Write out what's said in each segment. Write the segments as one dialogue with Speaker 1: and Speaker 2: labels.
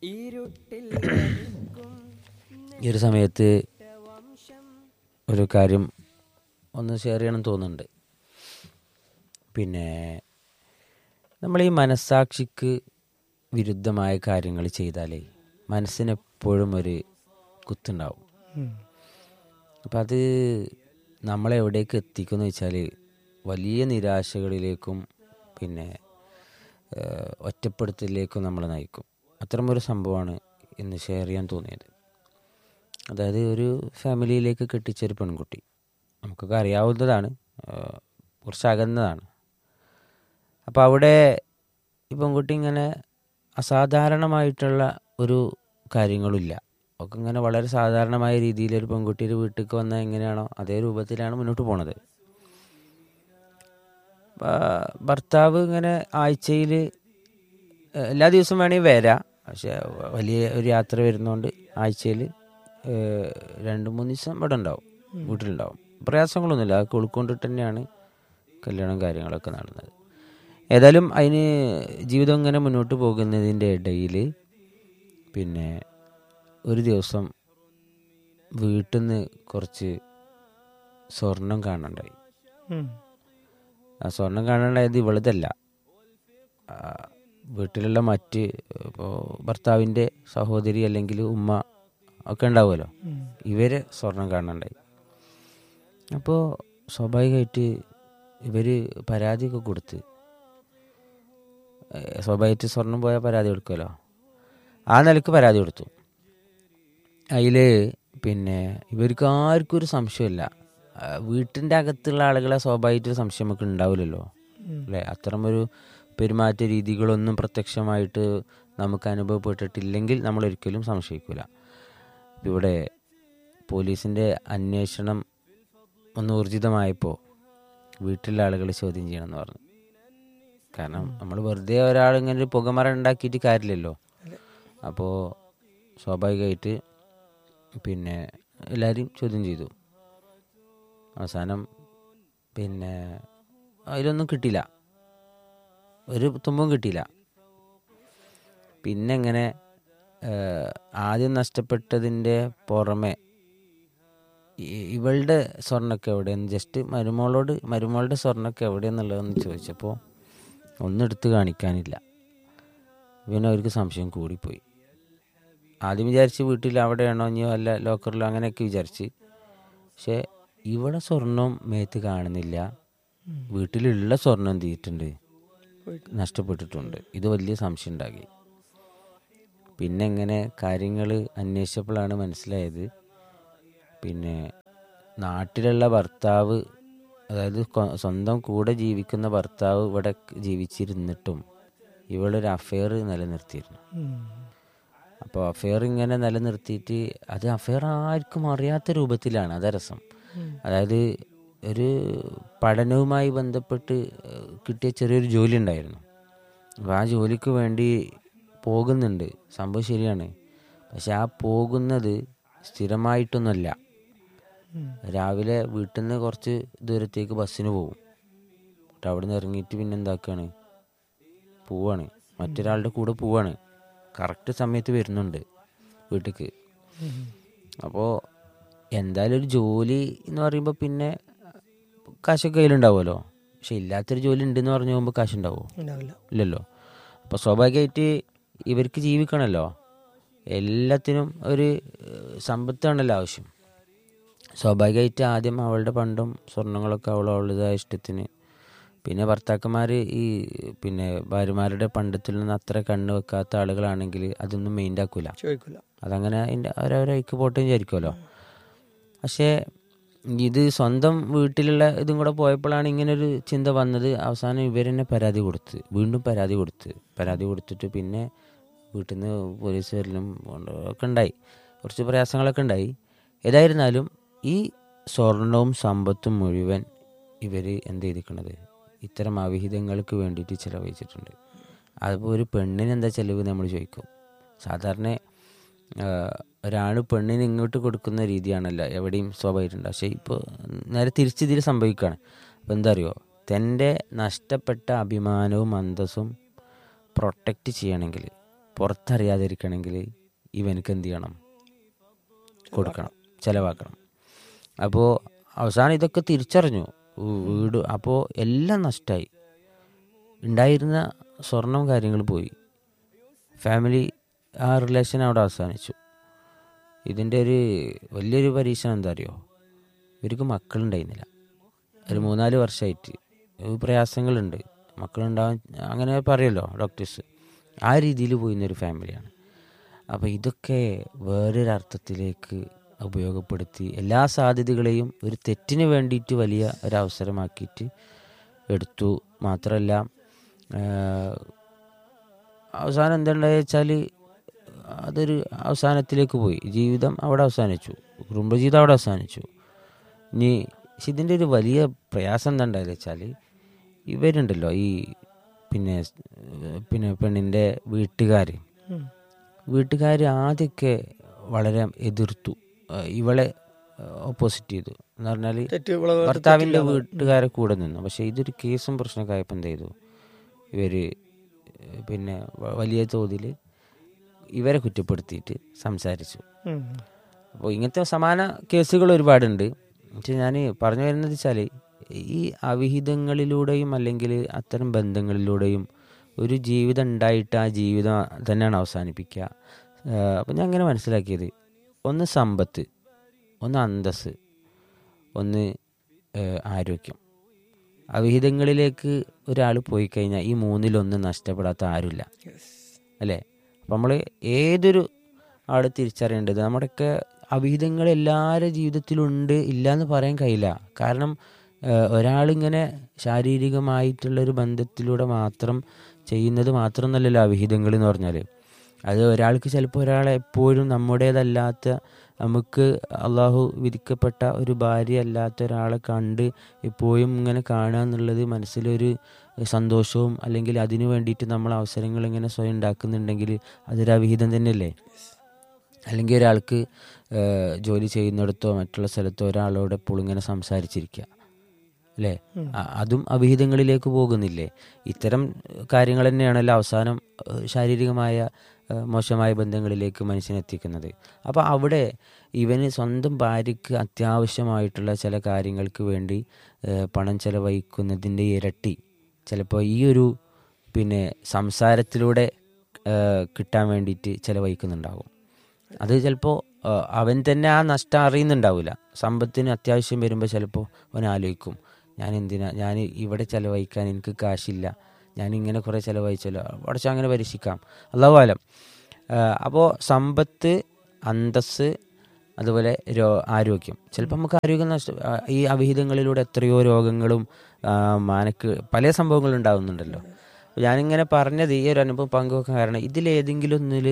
Speaker 1: ഈ ഒരു സമയത്ത് ഒരു കാര്യം ഒന്ന് ഷെയർ ചെയ്യണം തോന്നുന്നുണ്ട് പിന്നെ നമ്മൾ ഈ മനസാക്ഷിക്ക് വിരുദ്ധമായ കാര്യങ്ങൾ ചെയ്താലേ മനസ്സിനെപ്പോഴും ഒരു കുത്തുണ്ടാവും അപ്പം അത് നമ്മളെ എവിടേക്ക് എത്തിക്കുമെന്ന് വെച്ചാൽ വലിയ നിരാശകളിലേക്കും പിന്നെ ഏഹ്, ഒറ്റപ്പെടുത്തലിലേക്കും നമ്മളെ നയിക്കും അത്തരമൊരു സംഭവമാണ് ഇന്ന് ഷെയർ ചെയ്യാൻ തോന്നിയത് അതായത് ഒരു ഫാമിലിയിലേക്ക് കെട്ടിച്ചൊരു പെൺകുട്ടി നമുക്കൊക്കെ അറിയാവുന്നതാണ് ഏഹ്, കുറച്ച് അകന്നതാണ് അപ്പോൾ അവിടെ ഈ പെൺകുട്ടി ഇങ്ങനെ അസാധാരണമായിട്ടുള്ള ഒരു കാര്യങ്ങളില്ല ഒക്കെ ഇങ്ങനെ വളരെ സാധാരണമായ രീതിയിൽ ഒരു പെൺകുട്ടിയുടെ വീട്ടിലേക്ക് വന്നാൽ എങ്ങനെയാണോ അതേ രൂപത്തിലാണ് മുന്നോട്ട് പോണത് ഭ- ഭർത്താവ് ഇങ്ങനെ ആഴ്ചയിൽ എല്ലാ ദിവസവും വേണമെങ്കിൽ വരാം പക്ഷെ വലിയ ഒരു യാത്ര വരുന്നതുകൊണ്ട് ആഴ്ചയിൽ രണ്ട് മൂന്ന് ദിവസം ഇവിടെ ഉണ്ടാവും വീട്ടിലുണ്ടാവും പ്രയാസങ്ങളൊന്നുമില്ല അതൊക്കെ ഉൾക്കൊണ്ടിട്ട് തന്നെയാണ് കല്യാണം കാര്യങ്ങളൊക്കെ നടന്നത് ഏതായാലും അതിന് ജീവിതം ഇങ്ങനെ മുന്നോട്ട് പോകുന്നതിൻ്റെ ഇടയിൽ പിന്നെ ഒരു ദിവസം വീട്ടിൽ നിന്ന് കുറച്ച് സ്വർണം കാണണ്ടായി ആ സ്വർണം കാണാണ്ടായത് ഇവളതല്ല ആ, വീട്ടിലുള്ള മറ്റ് ഇപ്പോൾ ഭർത്താവിൻ്റെ സഹോദരി അല്ലെങ്കിൽ ഉമ്മ ഒക്കെ ഉണ്ടാവുമല്ലോ ഇവരെ സ്വർണം കാണാണ്ടായി അപ്പോൾ സ്വാഭാവികമായിട്ട് ഇവർ പരാതിയൊക്കെ കൊടുത്ത് ഏ, സ്വാഭാവികമായിട്ട് സ്വർണം പോയാൽ പരാതി കൊടുക്കുമല്ലോ ആ നിലക്ക് പരാതി കൊടുത്തു അതിൽ പിന്നെ ഇവർക്ക് ആർക്കും ഒരു സംശയമില്ല ആ, വീട്ടിൻ്റെ അകത്തുള്ള ആളുകളെ സ്വാഭാവികമായിട്ട് സംശയം നമുക്ക് ഉണ്ടാവില്ലല്ലോ അല്ലേ അത്തരമൊരു പെരുമാറ്റ രീതികളൊന്നും പ്രത്യക്ഷമായിട്ട് നമുക്ക് അനുഭവപ്പെട്ടിട്ടില്ലെങ്കിൽ നമ്മൾ ഒരിക്കലും സംശയിക്കില്ല ഇവിടെ പോലീസിൻ്റെ അന്വേഷണം ഒന്ന് ഊർജിതമായപ്പോൾ വീട്ടിലെ ആളുകൾ ചോദ്യം ചെയ്യണമെന്ന് പറഞ്ഞു കാരണം നമ്മൾ വെറുതെ ഒരാൾ ഇങ്ങനെ ഒരു പുകമറ ഉണ്ടാക്കിയിട്ട് കാര്യമില്ലല്ലോ അപ്പോൾ സ്വാഭാവികമായിട്ട് പിന്നെ എല്ലാവരും ചോദ്യം ചെയ്തു അവസാനം പിന്നെ അതിലൊന്നും കിട്ടിയില്ല ഒരു തുമ്പും കിട്ടിയില്ല പിന്നെ ഇങ്ങനെ ഏഹ്, ആദ്യം നഷ്ടപ്പെട്ടതിൻ്റെ പുറമെ ഈ- ഇവളുടെ സ്വർണ്ണമൊക്കെ എവിടെയെന്ന് ജസ്റ്റ് മരുമോളോട് മരുമോളുടെ സ്വർണ്ണമൊക്കെ എവിടെയെന്നുള്ളതെന്ന് ചോദിച്ചപ്പോൾ ഒന്നും എടുത്ത് കാണിക്കാനില്ല പിന്നെ അവർക്ക് സംശയം കൂടിപ്പോയി ആദ്യം വിചാരിച്ച് വീട്ടിൽ അവിടെയാണോ ഇനി വല്ല ലോക്കറിലോ അങ്ങനെയൊക്കെ വിചാരിച്ച് പക്ഷെ ഇവിടെ സ്വർണം മേത്ത് കാണുന്നില്ല വീട്ടിലുള്ള സ്വർണം എന്ത് ചെയ്തിട്ടുണ്ട് നഷ്ടപ്പെട്ടിട്ടുണ്ട് ഇത് വലിയ സംശയം ഉണ്ടാക്കി പിന്നെ എങ്ങനെ കാര്യങ്ങൾ അന്വേഷിച്ചപ്പോഴാണ് മനസ്സിലായത് പിന്നെ നാട്ടിലുള്ള ഭർത്താവ് അതായത് കൊ- സ്വന്തം കൂടെ ജീവിക്കുന്ന ഭർത്താവ് ഇവിടെ ജീവിച്ചിരുന്നിട്ടും ഇവളൊരു അഫെയർ നിലനിർത്തിയിരുന്നു അപ്പോൾ അഫെയർ ഇങ്ങനെ നിലനിർത്തിയിട്ട് അത് അഫെയർ ആർക്കും അറിയാത്ത രൂപത്തിലാണ് അതാ രസം അതായത് ഒരു പഠനവുമായി ബന്ധപ്പെട്ട് ഏഹ്, കിട്ടിയ ചെറിയൊരു ജോലി ഉണ്ടായിരുന്നു അപ്പോൾ ആ ജോലിക്ക് വേണ്ടി പോകുന്നുണ്ട് സംഭവം ശരിയാണ് പക്ഷെ ആ പോകുന്നത് സ്ഥിരമായിട്ടൊന്നുമല്ല രാവിലെ വീട്ടിൽ നിന്ന് കുറച്ച് ദൂരത്തേക്ക് ബസ്സിന് പോകും എന്നിട്ട് അവിടെ നിന്ന് ഇറങ്ങിയിട്ട് പിന്നെ എന്താക്കുകയാണ് പോവാണ് മറ്റൊരാളുടെ കൂടെ പോവാണ് കറക്റ്റ് സമയത്ത് വരുന്നുണ്ട് വീട്ടിക്ക് അപ്പോൾ എന്തായാലും ഒരു ജോലി എന്ന് പറയുമ്പോൾ പിന്നെ കാശൊക്കെ കയ്യിലുണ്ടാവുമല്ലോ പക്ഷെ ഇല്ലാത്തൊരു ജോലി ഉണ്ടെന്ന് പറഞ്ഞു പോകുമ്പോൾ കാശുണ്ടാവുമോ
Speaker 2: ഉണ്ടാവില്ല
Speaker 1: ഇല്ലല്ലോ അപ്പോൾ സ്വാഭാവികമായിട്ട് ഇവർക്ക് ജീവിക്കണമല്ലോ എല്ലാത്തിനും ഒരു ഏഹ്, സമ്പത്താണല്ലോ ആവശ്യം സ്വാഭാവികമായിട്ട് ആദ്യം അവളുടെ പണ്ടും സ്വർണങ്ങളൊക്കെ അവൾ അവളുടേതായ ഇഷ്ടത്തിന് പിന്നെ ഭർത്താക്കന്മാർ ഈ പിന്നെ ഭാര്യമാരുടെ പണ്ടത്തിൽ നിന്ന് അത്ര കണ്ണ് വെക്കാത്ത ആളുകളാണെങ്കിൽ അതൊന്നും മെയിൻ്റ് ആക്കൂല
Speaker 2: ചോദിക്കില്ല
Speaker 1: അതങ്ങനെ അതിൻ്റെ അവരവരേക്ക് പോട്ടെ വിചാരിക്കുമല്ലോ പക്ഷേ ഇത് സ്വന്തം വീട്ടിലുള്ള ഇതും കൂടെ പോയപ്പോഴാണ് ഇങ്ങനൊരു ചിന്ത വന്നത് അവസാനം ഇവരെന്നെ പരാതി കൊടുത്ത് വീണ്ടും പരാതി കൊടുത്ത് പരാതി കൊടുത്തിട്ട് പിന്നെ വീട്ടിൽ നിന്ന് പോലീസ് വരലും കൊണ്ട് ഒക്കെ ഉണ്ടായി കുറച്ച് പ്രയാസങ്ങളൊക്കെ ഉണ്ടായി ഏതായിരുന്നാലും ഈ സ്വർണവും സമ്പത്തും മുഴുവൻ ഇവർ എന്ത് ചെയ്തിരിക്കണത് ഇത്തരം അവിഹിതങ്ങൾക്ക് വേണ്ടിയിട്ട് ചിലവഴിച്ചിട്ടുണ്ട് അതിപ്പോൾ ഒരു പെണ്ണിന് എന്താ ചിലവ് നമ്മൾ ചോദിക്കും സാധാരണ ഒരാണ് പെണ്ണിന് ഇങ്ങോട്ട് കൊടുക്കുന്ന രീതിയാണല്ലോ എവിടെയും സ്വാഭാവികമുണ്ട് പക്ഷേ ഇപ്പോൾ നേരെ തിരിച്ചിതിൽ സംഭവിക്കുകയാണ് അപ്പോൾ എന്താ അറിയോ തൻ്റെ നഷ്ടപ്പെട്ട അഭിമാനവും അന്തസ്സും പ്രൊട്ടക്റ്റ് ചെയ്യണമെങ്കിൽ പുറത്തറിയാതിരിക്കണമെങ്കിൽ ഇവനക്ക് എന്ത് ചെയ്യണം കൊടുക്കണം ചിലവാക്കണം അപ്പോൾ അവസാനം ഇതൊക്കെ തിരിച്ചറിഞ്ഞു വീ- വീട് അപ്പോൾ എല്ലാം നഷ്ടമായി ഉണ്ടായിരുന്ന സ്വർണം കാര്യങ്ങൾ പോയി ഫാമിലി ആ റിലേഷൻ അവിടെ അവസാനിച്ചു ഇതിൻ്റെ ഒരു വലിയൊരു പരീക്ഷണം എന്താ അറിയോ ഇവർക്ക് മക്കളുണ്ടായിരുന്നില്ല ഒരു മൂന്നാല് വർഷമായിട്ട് ഈ പ്രയാസങ്ങളുണ്ട് മക്കളുണ്ടാവാൻ അങ്ങനെ പറയുമല്ലോ ഡോക്ടേഴ്സ് ആ രീതിയിൽ പോയിരുന്നൊരു ഫാമിലിയാണ് അപ്പോൾ ഇതൊക്കെ വേറൊരു അർത്ഥത്തിലേക്ക് ഉപയോഗപ്പെടുത്തി എല്ലാ സാധ്യതകളെയും ഒരു തെറ്റിന് വേണ്ടിയിട്ട് വലിയ ഒരു അവസരമാക്കിയിട്ട് എടുത്തു മാത്രമല്ല ആഹ്, അവസാനം എന്തുണ്ടായി വെച്ചാൽ അതൊരു അവസാനത്തിലേക്ക് പോയി ജീവിതം അവിടെ അവസാനിച്ചു കുടുംബജീവിതം അവിടെ അവസാനിച്ചു ഇനി പക്ഷെ ഇതിൻ്റെ ഒരു വലിയ പ്രയാസം എന്താ ഉണ്ടായത് വെച്ചാൽ ഇവരുണ്ടല്ലോ ഈ പിന്നെ പിന്നെ പെണ്ണിൻ്റെ വീട്ടുകാർ
Speaker 2: ഉം.
Speaker 1: വീട്ടുകാർ ആദ്യമൊക്കെ വളരെ എതിർത്തു ആ, ഇവളെ ഓപ്പോസിറ്റ് ചെയ്തു എന്ന് പറഞ്ഞാൽ
Speaker 2: തെറ്റ് വിളവ്
Speaker 1: ഭർത്താവിൻ്റെ വീട്ടുകാരെ കൂടെ നിന്നു പക്ഷേ ഇതൊരു കേസും പ്രശ്നമൊക്കെ ആയപ്പോൾ എന്ത് ചെയ്തു ഇവർ പിന്നെ വ- വലിയ തോതിൽ ഇവരെ കുറ്റപ്പെടുത്തിയിട്ട് സംസാരിച്ചു
Speaker 2: ഉം.
Speaker 1: അപ്പോൾ ഇങ്ങനത്തെ സമാന കേസുകൾ ഒരുപാടുണ്ട് പക്ഷെ ഞാൻ പറഞ്ഞു വരുന്നത് വെച്ചാൽ ഈ അവിഹിതങ്ങളിലൂടെയും അല്ലെങ്കിൽ അത്തരം ബന്ധങ്ങളിലൂടെയും ഒരു ജീവിതം ഉണ്ടായിട്ട് ആ ജീവിതം തന്നെയാണ് അവസാനിപ്പിക്കുക അപ്പം ഞാൻ അങ്ങനെ മനസ്സിലാക്കിയത് ഒന്ന് സമ്പത്ത് ഒന്ന് അന്തസ് ഒന്ന് ഏഹ്, ആരോഗ്യം അവിഹിതങ്ങളിലേക്ക് ഒരാൾ പോയി കഴിഞ്ഞാൽ ഈ മൂന്നിലൊന്നും നഷ്ടപ്പെടാത്ത ആരുമില്ല അല്ലേ അപ്പം നമ്മൾ ഏതൊരു ആൾ തിരിച്ചറിയേണ്ടത് നമ്മുടെയൊക്കെ അവിഹിതങ്ങൾ എല്ലാവരുടെ ജീവിതത്തിലുണ്ട് ഇല്ല എന്ന് പറയാൻ കഴിയില്ല കാരണം ഏഹ്, ഒരാളിങ്ങനെ ശാരീരികമായിട്ടുള്ള ഒരു ബന്ധത്തിലൂടെ മാത്രം ചെയ്യുന്നത് മാത്രമൊന്നുമല്ലല്ലോ അവിഹിതങ്ങൾ എന്ന് പറഞ്ഞാൽ അത് ഒരാൾക്ക് ചിലപ്പോൾ ഒരാളെ എപ്പോഴും നമ്മുടേതല്ലാത്ത നമുക്ക് അള്ളാഹു വിധിക്കപ്പെട്ട ഒരു ഭാര്യ അല്ലാത്ത ഒരാളെ കണ്ട് എപ്പോഴും ഇങ്ങനെ കാണുക എന്നുള്ളത് മനസ്സിലൊരു സന്തോഷവും അല്ലെങ്കിൽ അതിനു വേണ്ടിയിട്ട് നമ്മൾ അവസരങ്ങൾ ഇങ്ങനെ സ്വയം ഉണ്ടാക്കുന്നുണ്ടെങ്കിൽ അതൊരു അവിഹിതം തന്നെയല്ലേ അല്ലെങ്കിൽ ഒരാൾക്ക് ഏഹ്, ജോലി ചെയ്യുന്നിടത്തോ മറ്റുള്ള സ്ഥലത്തോ ഒരാളോട് എപ്പോഴും ഇങ്ങനെ സംസാരിച്ചിരിക്കുക അല്ലേ അ- അതും അവിഹിതങ്ങളിലേക്ക് പോകുന്നില്ലേ ഇത്തരം കാര്യങ്ങൾ തന്നെയാണല്ലോ അവസാനം ഏഹ്, ശാരീരികമായ ഏഹ്, മോശമായ ബന്ധങ്ങളിലേക്ക് മനുഷ്യനെ എത്തിക്കുന്നത് അപ്പോൾ അവിടെ ഇവന് സ്വന്തം ഭാര്യയ്ക്ക് അത്യാവശ്യമായിട്ടുള്ള ചില കാര്യങ്ങൾക്ക് വേണ്ടി ഏഹ്, പണം ചെലവഴിക്കുന്നതിൻ്റെ ഇരട്ടി ചിലപ്പോൾ ഈ ഒരു പിന്നെ സംസാരത്തിലൂടെ ഏഹ്, കിട്ടാൻ വേണ്ടിയിട്ട് ചിലവഴിക്കുന്നുണ്ടാകും അത് ചിലപ്പോൾ അവൻ തന്നെ ആ നഷ്ടം അറിയുന്നുണ്ടാവില്ല സമ്പത്തിന് അത്യാവശ്യം വരുമ്പോൾ ചിലപ്പോൾ അവൻ ആലോചിക്കും ഞാൻ എന്തിനാ ഞാൻ ഇവിടെ ചിലവഴിക്കാൻ എനിക്ക് കാശില്ല ഞാൻ ഇങ്ങനെ കുറേ ചിലവഴിച്ചല്ലോ അടച്ച അങ്ങനെ പരീക്ഷിക്കാം അള്ളാഹുലം അപ്പോൾ സമ്പത്ത് അന്തസ് അതുപോലെ രോ ആരോഗ്യം ചിലപ്പോൾ നമുക്ക് ആരോഗ്യം നഷ്ട ആ, ഈ അവിഹിതങ്ങളിലൂടെ എത്രയോ രോഗങ്ങളും ആ, മാനക്ക് പല സംഭവങ്ങളും ഉണ്ടാകുന്നുണ്ടല്ലോ അപ്പോൾ ഞാനിങ്ങനെ പറഞ്ഞത് ഈ ഒരു അനുഭവം പങ്കുവെക്കാൻ കാരണം ഇതിലേതെങ്കിലും ഒന്നിൽ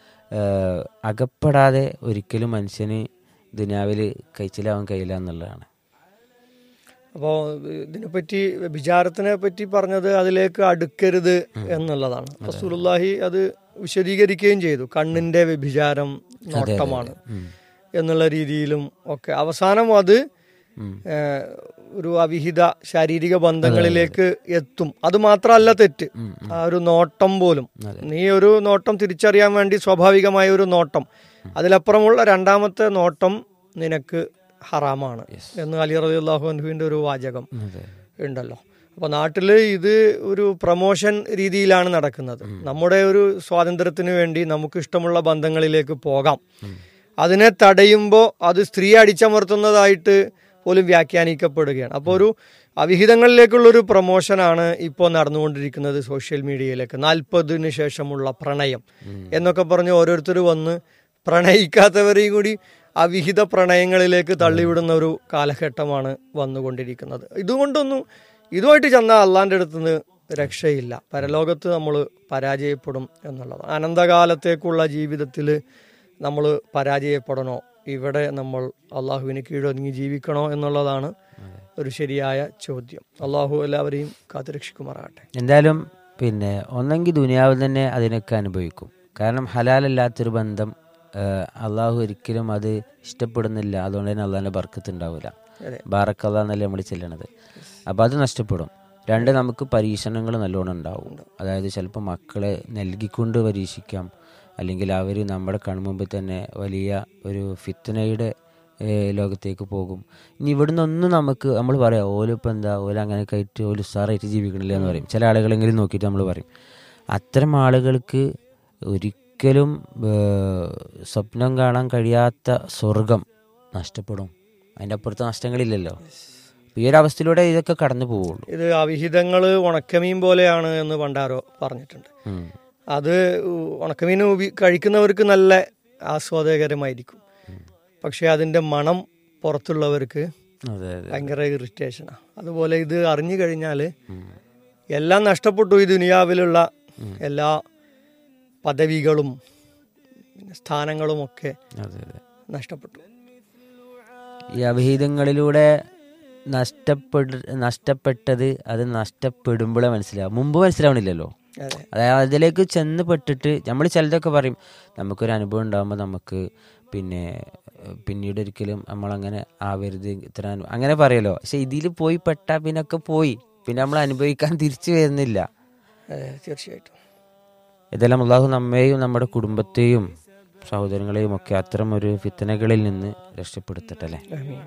Speaker 1: അകപ്പെടാതെ ഒരിക്കലും മനുഷ്യന് ദുനിയാവിൽ കഴിച്ചിലാവാൻ കഴിയില്ല എന്നുള്ളതാണ്
Speaker 2: അപ്പോൾ ഇതിനെപ്പറ്റി വിചാരത്തിനെ പറ്റി പറഞ്ഞത് അതിലേക്ക് അടുക്കരുത് എന്നുള്ളതാണ് റസൂലുള്ളാഹി അത് വിശദീകരിക്കുകയും ചെയ്തു കണ്ണിന്റെ വ്യഭിചാരം നോട്ടമാണ്
Speaker 1: ഉം.
Speaker 2: എന്നുള്ള രീതിയിലും ഒക്കെ അവസാനം അത്
Speaker 1: ഉം.
Speaker 2: ഏഹ്, ഒരു അവിഹിത ശാരീരിക ബന്ധങ്ങളിലേക്ക് എത്തും അത് മാത്രമല്ല തെറ്റ്
Speaker 1: ഉം,
Speaker 2: ആ ഒരു നോട്ടം പോലും
Speaker 1: അതെ.
Speaker 2: നീ ഒരു നോട്ടം തിരിച്ചറിയാൻ വേണ്ടി സ്വാഭാവികമായ ഒരു നോട്ടം അതിലപ്പുറമുള്ള രണ്ടാമത്തെ നോട്ടം നിനക്ക് ഹറാമാണ് എന്ന് അലി റബി അള്ളാഹു അൻഹുവിന്റെ ഒരു വാചകം
Speaker 1: അതെ
Speaker 2: ഉണ്ടല്ലോ അപ്പൊ നാട്ടില് ഇത് ഒരു പ്രൊമോഷൻ രീതിയിലാണ് നടക്കുന്നത് നമ്മുടെ ഒരു സ്വാതന്ത്ര്യത്തിന് വേണ്ടി നമുക്ക് ഇഷ്ടമുള്ള ബന്ധങ്ങളിലേക്ക് പോകാം അതിനെ തടയുമ്പോൾ അത് സ്ത്രീ അടിച്ചമർത്തുന്നതായിട്ട് പോലും വ്യാഖ്യാനിക്കപ്പെടുകയാണ് അപ്പോൾ ഒരു അവിഹിതങ്ങളിലേക്കുള്ള ഒരു പ്രൊമോഷനാണ് ഇപ്പോൾ നടന്നുകൊണ്ടിരിക്കുന്നത് സോഷ്യൽ മീഡിയയിലേക്ക് നാൽപ്പതിന് ശേഷമുള്ള പ്രണയം എന്നൊക്കെ പറഞ്ഞ് ഓരോരുത്തർ വന്ന് പ്രണയിക്കാത്തവരെയും കൂടി അവിഹിത പ്രണയങ്ങളിലേക്ക് തള്ളിവിടുന്ന ഒരു കാലഘട്ടമാണ് വന്നുകൊണ്ടിരിക്കുന്നത് ഇതുകൊണ്ടൊന്നും ഇതുമായിട്ട് ചെന്നാൽ അള്ളാന്റെ അടുത്ത് നിന്ന് രക്ഷയില്ല പരലോകത്ത് നമ്മൾ പരാജയപ്പെടും എന്നുള്ളതാണ് അനന്തകാലത്തേക്കുള്ള ജീവിതത്തിൽ നമ്മൾ പരാജയപ്പെടണോ ഇവിടെ നമ്മൾ അള്ളാഹുവിന് കീഴൊതുങ്ങി ജീവിക്കണോ എന്നുള്ളതാണ് ഒരു ശരിയായ ചോദ്യം അള്ളാഹു എല്ലാവരെയും കാത്തുരക്ഷിക്കുമാറാകട്ടെ
Speaker 1: എന്തായാലും പിന്നെ ഒന്നെങ്കിൽ ദുനിയാവിൽ തന്നെ അതിനൊക്കെ അനുഭവിക്കും കാരണം ഹലാലല്ലാത്തൊരു ബന്ധം ഏഹ്, അള്ളാഹു ഒരിക്കലും അത് ഇഷ്ടപ്പെടുന്നില്ല അതുകൊണ്ട് തന്നെ അള്ളാഹിൻ്റെ ബർക്കത്ത് ഉണ്ടാവില്ല
Speaker 2: അതെ.
Speaker 1: ബാറക്കല്ല എന്നല്ലേ നമ്മൾ ചെല്ലണത് അപ്പോൾ അത് നഷ്ടപ്പെടും രണ്ട് നമുക്ക് പരീക്ഷണങ്ങൾ നല്ലോണം ഉണ്ടാവും അതായത് ചിലപ്പോൾ മക്കളെ നൽകിക്കൊണ്ട് പരീക്ഷിക്കാം അല്ലെങ്കിൽ അവർ നമ്മുടെ കൺമുമ്പിൽ തന്നെ വലിയ ഒരു ഫിത്തനയുടെ ഏഹ്, ലോകത്തേക്ക് പോകും ഇനി ഇവിടുന്ന് ഒന്നും നമുക്ക് നമ്മൾ പറയാം ഓലിപ്പോൾ എന്താ ഓല അങ്ങനെ കയറ്റി ഓല് ഉസാറായിട്ട് ജീവിക്കണില്ല എന്ന് പറയും ചില ആളുകളെങ്കിലും നോക്കിയിട്ട് നമ്മൾ പറയും അത്തരം ആളുകൾക്ക് ഒരിക്കലും ഏഹ്, സ്വപ്നം കാണാൻ കഴിയാത്ത സ്വർഗം നഷ്ടപ്പെടും അതിൻ്റെ അപ്പുറത്ത് നഷ്ടങ്ങളില്ലല്ലോ ഈ ഒരു അവസ്ഥയിലൂടെ ഇതൊക്കെ കടന്നു പോവുള്ളൂ
Speaker 2: ഇത് അവിഹിതങ്ങൾ ഉണക്കമീൻ പോലെയാണ് എന്ന് പണ്ടാരോ പറഞ്ഞിട്ടുണ്ട്
Speaker 1: ഉം.
Speaker 2: അത് ഉണക്കമീൻ ഉപി- കഴിക്കുന്നവർക്ക് നല്ല ആസ്വാദകരമായിരിക്കും പക്ഷെ അതിന്റെ മണം പുറത്തുള്ളവർക്ക്
Speaker 1: അതെ അതെ
Speaker 2: ഭയങ്കര ഇറിറ്റേഷനാണ് അതുപോലെ ഇത് അറിഞ്ഞു കഴിഞ്ഞാൽ എല്ലാം നഷ്ടപ്പെട്ടു ഈ ദുനിയാവിലുള്ള എല്ലാ പദവികളും പിന്നെ സ്ഥാനങ്ങളും ഒക്കെ
Speaker 1: അതെ അതെ
Speaker 2: നഷ്ടപ്പെട്ടു
Speaker 1: ഈ അവിഹിതങ്ങളിലൂടെ നഷ്ടപ്പെട്ട് നഷ്ടപ്പെട്ടത് അത് നഷ്ടപ്പെടുമ്പോഴേ മനസ്സിലാവും മുമ്പ് മനസ്സിലാവണില്ലല്ലോ
Speaker 2: അതെ
Speaker 1: അതായത് അതിലേക്ക് ചെന്ന് പെട്ടിട്ട് നമ്മൾ ചിലതൊക്കെ പറയും നമുക്കൊരു അനുഭവം ഉണ്ടാകുമ്പോൾ നമുക്ക് പിന്നെ ഏഹ്, പിന്നീട് ഒരിക്കലും നമ്മളങ്ങനെ ആവരുത് ഇത്ര അനു- അങ്ങനെ പറയല്ലോ പക്ഷെ ഇതിൽ പോയി പെട്ടാൽ പിന്നെ ഒക്കെ പോയി പിന്നെ നമ്മൾ അനുഭവിക്കാൻ തിരിച്ചു വരുന്നില്ല
Speaker 2: അതെ തീർച്ചയായിട്ടും
Speaker 1: ഇതെല്ലാം അള്ളാഹു നമ്മെയും നമ്മുടെ കുടുംബത്തെയും സഹോദരങ്ങളെയും ഒക്കെ അത്തരം ഒരു ഫിത്തനകളിൽ നിന്ന് രക്ഷപ്പെടുത്തട്ടെ അല്ലേ
Speaker 2: ആമീൻ